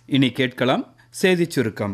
இனி கேட்கலாம் செய்திச் சுருக்கம்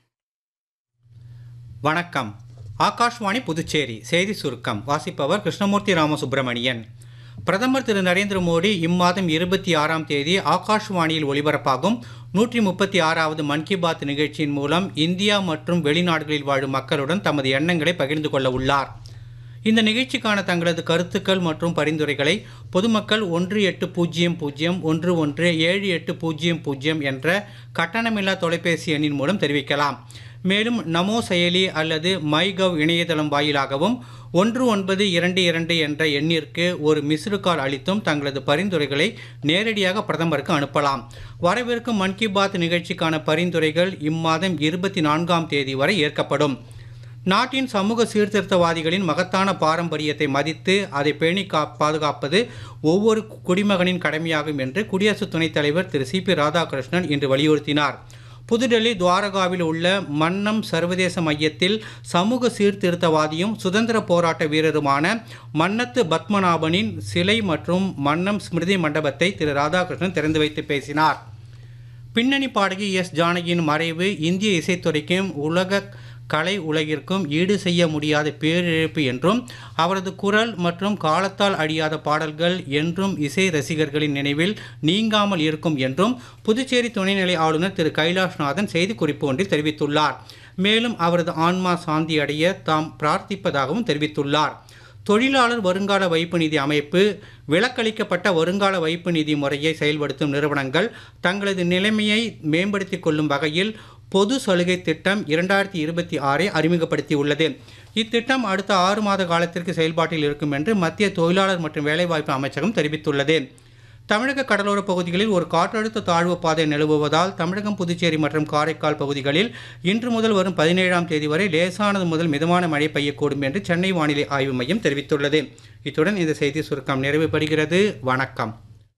வணக்கம் ஆகாஷ்வாணி புதுச்சேரி செய்தி சுருக்கம் வாசிப்பவர் கிருஷ்ணமூர்த்தி ராமசுப்பிரமணியன் பிரதமர் திரு நரேந்திர மோடி இம்மாதம் இருபத்தி ஆறாம் தேதி ஆகாஷ்வாணியில் ஒலிபரப்பாகும் நூற்றி முப்பத்தி ஆறாவது மன் கி பாத் நிகழ்ச்சியின் மூலம் இந்தியா மற்றும் வெளிநாடுகளில் வாழும் மக்களுடன் தமது எண்ணங்களை பகிர்ந்து கொள்ள உள்ளார் இந்த நிகழ்ச்சிக்கான தங்களது கருத்துக்கள் மற்றும் பரிந்துரைகளை பொதுமக்கள் ஒன்று எட்டு பூஜ்ஜியம் பூஜ்ஜியம் ஒன்று ஒன்று ஏழு எட்டு பூஜ்ஜியம் பூஜ்ஜியம் என்ற கட்டணமில்லா தொலைபேசி எண்ணின் மூலம் தெரிவிக்கலாம் மேலும் நமோ செயலி அல்லது மைகவ் இணையதளம் வாயிலாகவும் ஒன்று ஒன்பது இரண்டு இரண்டு என்ற எண்ணிற்கு ஒரு மிஸ்டு கால் அளித்தும் தங்களது பரிந்துரைகளை நேரடியாக பிரதமருக்கு அனுப்பலாம் வரவிருக்கும் மன் கி பாத் நிகழ்ச்சிக்கான பரிந்துரைகள் இம்மாதம் இருபத்தி நான்காம் தேதி வரை ஏற்கப்படும் நாட்டின் சமூக சீர்திருத்தவாதிகளின் மகத்தான பாரம்பரியத்தை மதித்து அதை பேணி கா பாதுகாப்பது ஒவ்வொரு குடிமகனின் கடமையாகும் என்று குடியரசு துணைத் தலைவர் திரு சி பி ராதாகிருஷ்ணன் இன்று வலியுறுத்தினார் புதுடெல்லி துவாரகாவில் உள்ள மன்னம் சர்வதேச மையத்தில் சமூக சீர்திருத்தவாதியும் சுதந்திர போராட்ட வீரருமான மன்னத்து பத்மநாபனின் சிலை மற்றும் மன்னம் ஸ்மிருதி மண்டபத்தை திரு ராதாகிருஷ்ணன் திறந்து வைத்து பேசினார் பின்னணி பாடகி எஸ் ஜானகியின் மறைவு இந்திய இசைத்துறைக்கும் உலக கலை உலகிற்கும் ஈடு செய்ய முடியாத பேரிழப்பு என்றும் அவரது குரல் மற்றும் காலத்தால் அழியாத பாடல்கள் என்றும் இசை ரசிகர்களின் நினைவில் நீங்காமல் இருக்கும் என்றும் புதுச்சேரி துணைநிலை ஆளுநர் திரு கைலாஷ்நாதன் செய்திக்குறிப்பு ஒன்றில் தெரிவித்துள்ளார் மேலும் அவரது ஆன்மா சாந்தி அடைய தாம் பிரார்த்திப்பதாகவும் தெரிவித்துள்ளார் தொழிலாளர் வருங்கால வைப்பு நிதி அமைப்பு விலக்களிக்கப்பட்ட வருங்கால வைப்பு நிதி முறையை செயல்படுத்தும் நிறுவனங்கள் தங்களது நிலைமையை மேம்படுத்திக் கொள்ளும் வகையில் பொது சலுகை திட்டம் இரண்டாயிரத்தி இருபத்தி ஆறை அறிமுகப்படுத்தியுள்ளது இத்திட்டம் அடுத்த ஆறு மாத காலத்திற்கு செயல்பாட்டில் இருக்கும் என்று மத்திய தொழிலாளர் மற்றும் வேலைவாய்ப்பு அமைச்சகம் தெரிவித்துள்ளது தமிழக கடலோர பகுதிகளில் ஒரு காற்றழுத்த தாழ்வு பாதை நிலவுவதால் தமிழகம் புதுச்சேரி மற்றும் காரைக்கால் பகுதிகளில் இன்று முதல் வரும் பதினேழாம் தேதி வரை லேசானது முதல் மிதமான மழை பெய்யக்கூடும் என்று சென்னை வானிலை ஆய்வு மையம் தெரிவித்துள்ளது இத்துடன் இந்த செய்தி சுருக்கம் நிறைவு பெறுகிறது வணக்கம்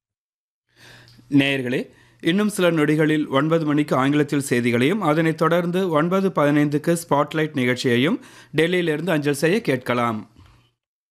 நேயர்களே இன்னும் சில நொடிகளில் ஒன்பது மணிக்கு ஆங்கிலத்தில் செய்திகளையும் அதனைத் தொடர்ந்து ஒன்பது பதினைந்துக்கு ஸ்பாட்லைட் நிகழ்ச்சியையும் டெல்லியிலிருந்து அஞ்சல் செய்ய கேட்கலாம்